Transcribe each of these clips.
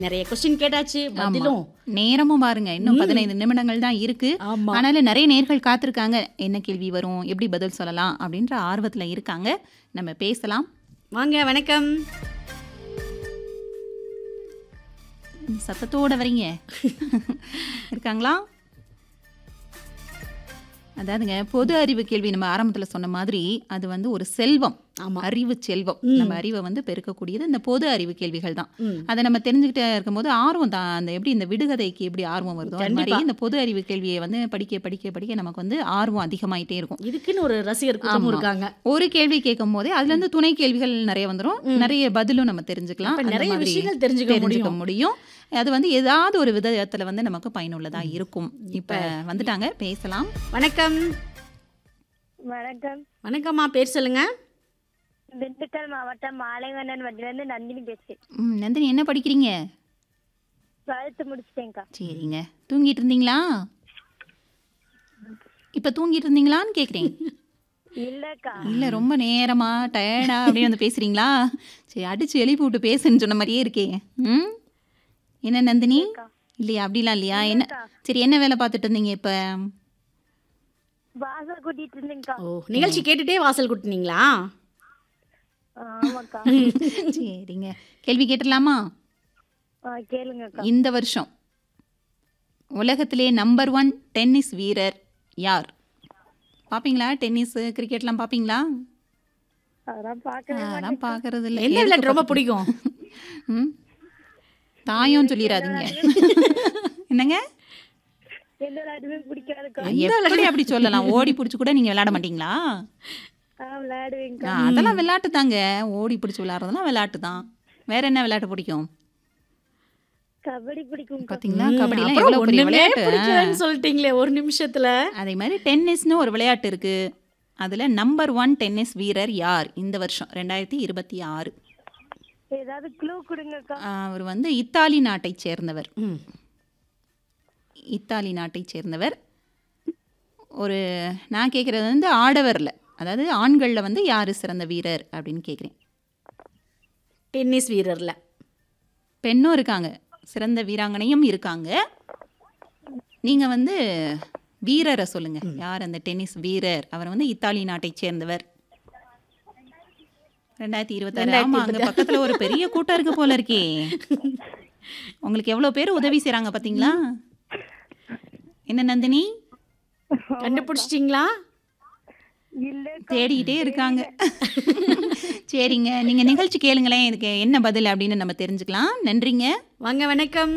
நிறைய கொஸ்டின் கேட்டாச்சு ஆமா. பதிலும் நேரமும் பாருங்க இன்னும் பதினைந்து நிமிடங்கள் தான் இருக்கு ஆமா ஆனாலும் நிறைய நேர்கள் காத்திருக்காங்க என்ன கேள்வி வரும் எப்படி பதில் சொல்லலாம் அப்படின்ற ஆர்வத்துல இருக்காங்க நம்ம பேசலாம் வாங்க வணக்கம் ம், சத்தத்தோட வரீங்க இருக்காங்களா அதாவதுங்க பொது அறிவு கேள்வி நம்ம ஆரம்பத்துல சொன்ன மாதிரி அது வந்து ஒரு செல்வம் ஆமா அறிவு செல்வம் நம்ம அறிவை வந்து பெருக்கக்கூடியது இந்த பொது அறிவு கேள்விகள் தான் ம். அதை நம்ம தெரிஞ்சுக்கிட்டே இருக்கும்போது ஆர்வம் தான் அந்த எப்படி இந்த விடுகதைக்கு எப்படி ஆர்வம் வருதோ அது மாதிரி இந்த பொது அறிவு கேள்வியை வந்து படிக்க படிக்க படிக்க நமக்கு வந்து ஆர்வம் அதிகமாயிட்டே இருக்கும் இதுக்குன்னு ஒரு ரசிகர் கூட்டமும் ஆமா. இருக்காங்க ஒரு கேள்வி கேட்கும் போதே அதுல இருந்து துணை கேள்விகள் நிறைய வந்துரும் நிறைய பதிலும் நம்ம தெரிஞ்சுக்கலாம் அப்ப அந்த நிறைய மாதிரி விஷயங்கள் தெரிஞ்சுக்க தெரிஞ்சுக்க முடியும் முடியும் அது வந்து ஏதாவது ஒரு விதத்துல வந்து நமக்கு பயனுள்ளதா இருக்கும் இப்ப வந்துட்டாங்க பேசலாம் வணக்கம் வணக்கம் வணக்கம்மா பேர் சொல்லுங்க திண்டுக்கல் மாவட்டம் மாலைவண்ணன் வண்டிலேருந்து நந்தினி பேசுறேன் ம், நந்தினி என்ன படிக்கிறீங்க டுவெல்த்து முடிச்சிட்டேங்க்கா சரிங்க தூங்கிட்டு இருந்தீங்களா இப்ப தூங்கிட்டு இருந்தீங்களான்னு கேக்குறேன் இல்லக்கா இல்ல ரொம்ப நேரமா டயர்டா அப்படியே வந்து பேசுறீங்களா சரி அடிச்சு எழுப்பி விட்டு பேசுன்னு சொன்ன மாதிரியே இருக்கே ம் என்ன நந்தினி இல்லையா அப்படிலாம் இல்லையா என்ன சரி என்ன வேலை பார்த்துட்டு இருந்தீங்க இப்ப வாசல் கூட்டிட்டு இருந்தேங்க்கா ஓ நிகழ்ச்சி கேட்டுட்டே வாசல் கூட்டினீங்களா ஆமாக்கா சரிங்க கேள்வி கேட்டுடலாமா ஆ, கேளுங்கக்கா இந்த வருஷம் உலகத்திலே நம்பர் ஒன் டென்னிஸ் வீரர் யார் பாப்பீங்களா டென்னிஸ் கிரிக்கெட்லாம் பாப்பீங்களா அதெல்லாம் பார்க்கவே அதெல்லாம் பார்க்கறது இல்லை எந்த விளையாட்டு ரொம்ப பிடிக்கும் ம் தாயும் சொல்லிடாதீங்க என்னங்க எந்த விளையாட்டுமே பிடிக்காதுக்கா எப்படி அப்படி சொல்லலாம் ஓடி பிடிச்சி கூட நீங்க விளையாட மாட்டீங்களா ஆ விளையாடுவேங்க்கா ஆ, அதெல்லாம் விளையாட்டு தாங்க ஓடி பிடிச்சி விளையாடுறதுலாம் விளையாட்டு தான் வேற என்ன விளையாட்டு பிடிக்கும் கபடி பிடிக்கும்க்கா பாத்தீங்களா ம், கபடிலாம் அப்புறம் எவ்வளவு பெரிய ஒண்ணுமே விளையாட்டு பிடிக்கலன்னு சொல்லிட்டீங்களே ஒரு நிமிஷத்துல அதே மாதிரி டென்னிஸ்னு ஒரு விளையாட்டு இருக்கு அதுல நம்பர் ஒன் டென்னிஸ் வீரர் யார் இந்த வருஷம் ரெண்டாயிரத்தி இருபத்தி ஆறு ஏதாவது க்ளூ கொடுங்கக்கா அவர் வந்து இத்தாலி நாட்டைச் சேர்ந்தவர் ம். இத்தாலி நாட்டைச் சேர்ந்தவர் ஒரு நான் கேட்குறது வந்து ஆடவரில் அதாவது ஆண்களில் வந்து யார் சிறந்த வீரர் அப்படின்னு கேட்குறேன் டென்னிஸ் வீரர்ல பெண்ணும் இருக்காங்க சிறந்த வீராங்கனையும் இருக்காங்க நீங்கள் வந்து வீரரை சொல்லுங்க யார் அந்த டென்னிஸ் வீரர் அவர் வந்து இத்தாலி நாட்டைச் சேர்ந்தவர் ரெண்டாயிரத்தி இருபத்தாறு ஆமா அங்க பக்கத்துல ஒரு பெரிய கூட்டம் இருக்கு போல இருக்கே உங்களுக்கு எவ்வளவு பேர் உதவி செய்றாங்க பாத்தீங்களா என்ன நந்தினி கண்டுபிடிச்சிட்டீங்களா இல்ல தேடிக்கிட்டே இருக்காங்க சரிங்க நீங்க நிகழ்ச்சி கேளுங்களேன் இதுக்கு என்ன பதில் அப்படின்னு நம்ம தெரிஞ்சுக்கலாம் நன்றிங்க வாங்க வணக்கம்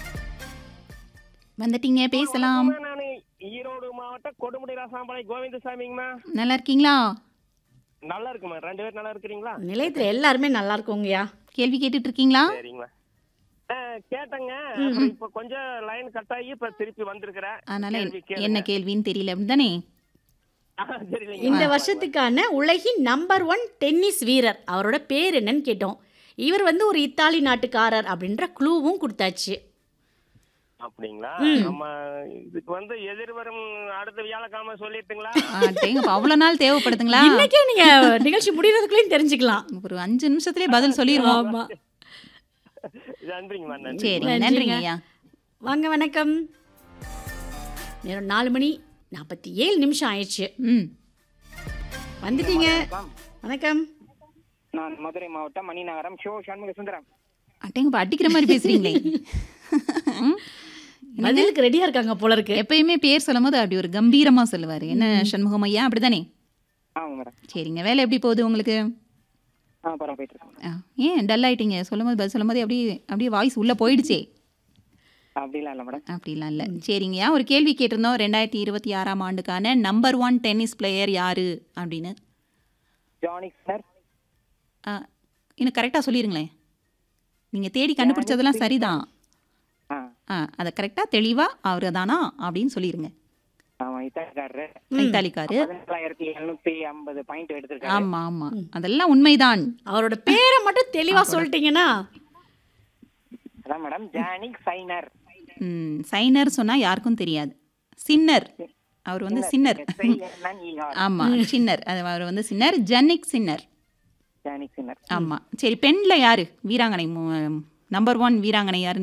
வந்துட்டீங்க பேசலாம் நான் ஈரோடு மாவட்டம் கொடுமுடி ராசாம்பாளையம் கோவிந்தசாமிங்கம்மா நல்லா இருக்கீங்களா நல்லா இருக்குமா ரெண்டு பேரும் நல்லா இருக்கிறீங்களா நிலையத்துல எல்லாருமே நல்லா இருக்கோங்கய்யா கேள்வி கேட்டுட்டு இருக்கீங்களா சரிங்களா ஆ, கேட்டேங்க அப்புறம் இப்ப கொஞ்சம் லைன் கட் ஆகி இப்ப திருப்பி வந்திருக்கிறேன் அதனால கேள்வி கேளுங்க. என்ன கேள்வின்னு தெரியல அப்படிதானே ஆ, சரிங்க இந்த வருஷத்துக்கான உலகின் நம்பர் ஒன் டென்னிஸ் வீரர் அவரோட பேர் என்னன்னு கேட்டோம் இவர் வந்து ஒரு இத்தாலி நாட்டுக்காரர் அப்படின்ற க்ளூவும் கொடுத்தாச்சு அப்படிங்களா நம்ம இதுக்கு வந்து எதிர்வரும் அடுத்த வியாழக்கிழமை சொல்லிட்டுங்களா டேங்கப்பா அவ்வளோ நாள் தேவைப்படுதுங்களா இன்னைக்கே நீங்க நிகழ்ச்சி முடியறதுக்குள்ளேயும் தெரிஞ்சுக்கலாம் ஒரு அஞ்சு நிமிஷத்துலயே பதில் சொல்லிடுவோம் ஆமா நன்றிங்கம்மா நன்றி சரிங்க நன்றிங்க. நன்றிங்க ஐயா வாங்க வணக்கம் நேரம் நாலு மணி நாற்பத்தி ஏழு நிமிஷம் ஆயிடுச்சு ம் வந்துட்டீங்க வணக்கம் நான் மதுரை மாவட்டம் மணிநகரம் ஷோ சண்முக சுந்தரம் அட்டேங்கப்பா அடிக்கிற மாதிரி பேசுறீங்களே ம். பதிலுக்கு ரெடியா இருக்காங்க போல இருக்கு எப்பயுமே பேர் சொல்லும் போது அப்படி ஒரு கம்பீரமா சொல்லுவாரு என்ன சண்முகம் ஐயா அப்படிதானே ஆமா மேடம் சரிங்க வேலை எப்படி போகுது உங்களுக்கு ஆ பரவாயில்ல போயிட்டு இருக்கேன் ஆ, ஏன் டல் ஆயிட்டீங்க சொல்லும் போது பதில் சொல்லும் போது அப்படியே அப்படியே வாய்ஸ் உள்ள போயிடுச்சே அப்படிலாம் இல்லை மேடம் அப்படிலாம் இல்லை சரிங்கய்யா ஒரு கேள்வி கேட்டிருந்தோம் ரெண்டாயிரத்தி இருபத்தி ஆறாம் ஆண்டுக்கான நம்பர் ஒன் டென்னிஸ் பிளேயர் யாரு அப்படின்னு ஜானிக் சார் ஆ, இன்னும் கரெக்டாக சொல்லிடுங்களேன் நீங்கள் தேடி கண்டுபிடிச்சதெல்லாம் சரிதான் ஆ ஆ அதை கரெக்டாக தெளிவாக அவர் தானா அப்படின்னு சொல்லிடுங்க ஆமா இத்தாலிக்காரரு இத்தாலிக்காரு பதினேழாயிரத்தி எழுநூத்தி ஐம்பது பாயிண்ட் எடுத்திருக்காரு ஆமாம் ஆமாம் அதெல்லாம் உண்மைதான் அவரோட பேரை மட்டும் தெளிவா சொல்லிட்டீங்கன்னா அதான் மேடம் ஜானிக் சைனர் ம், சைனர் சொன்னால் யாருக்கும் தெரியாது சின்னர் அவர் வந்து சின்னர் S-I-N-N-E-R. ஆமாம் சின்னர் அது அவர் வந்து சின்னர் ஜன்னிக் சின்னர் ஜானிக் சின்னர் ஆமாம் சரி பெண்ணில் யாரு வீராங்கனை நம்பர் ஒன் வீராங்கனை யாருன்னு